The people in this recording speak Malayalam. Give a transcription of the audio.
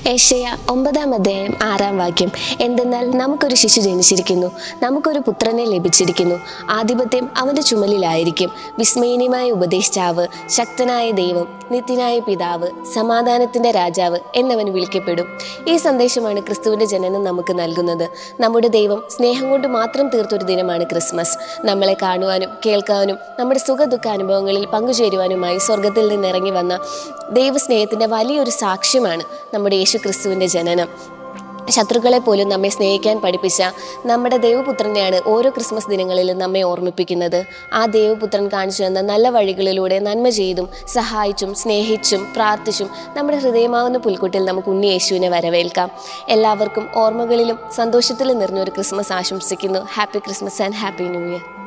ഏഷ്യ ഒമ്പതാം അധ്യായം ആറാം വാക്യം എന്തെന്നാൽ നമുക്കൊരു ശിശു ജനിച്ചിരിക്കുന്നു നമുക്കൊരു പുത്രനെ ലഭിച്ചിരിക്കുന്നു ആധിപത്യം അവൻ്റെ ചുമലിലായിരിക്കും വിസ്മയനീയമായ ഉപദേഷ്ടാവ് ശക്തനായ ദൈവം നിത്യനായ പിതാവ് സമാധാനത്തിൻ്റെ രാജാവ് എന്നവൻ വിളിക്കപ്പെടും ഈ സന്ദേശമാണ് ക്രിസ്തുവിൻ്റെ ജനനം നമുക്ക് നൽകുന്നത് നമ്മുടെ ദൈവം സ്നേഹം കൊണ്ട് മാത്രം തീർത്തൊരു ദിനമാണ് ക്രിസ്മസ് നമ്മളെ കാണുവാനും കേൾക്കാനും നമ്മുടെ സുഖ ദുഃഖ അനുഭവങ്ങളിൽ പങ്കുചേരുവാനുമായി സ്വർഗത്തിൽ നിന്ന് ഇറങ്ങി വന്ന ദൈവസ്നേഹത്തിൻ്റെ വലിയൊരു സാക്ഷ്യമാണ് നമ്മുടെ യേശു ക്രിസ്തുവിൻ്റെ ജനനം ശത്രുക്കളെ പോലും നമ്മെ സ്നേഹിക്കാൻ പഠിപ്പിച്ച നമ്മുടെ ദൈവപുത്രനെയാണ് ഓരോ ക്രിസ്മസ് ദിനങ്ങളിലും നമ്മെ ഓർമ്മിപ്പിക്കുന്നത് ആ ദൈവപുത്രൻ കാണിച്ചു തന്ന നല്ല വഴികളിലൂടെ നന്മ ചെയ്തും സഹായിച്ചും സ്നേഹിച്ചും പ്രാർത്ഥിച്ചും നമ്മുടെ ഹൃദയമാവുന്ന പുൽക്കുട്ടിൽ നമുക്ക് ഉണ്ണി യേശുവിനെ വരവേൽക്കാം എല്ലാവർക്കും ഓർമ്മകളിലും സന്തോഷത്തിലും നിറഞ്ഞൊരു ക്രിസ്മസ് ആശംസിക്കുന്നു happy Christmas and happy new year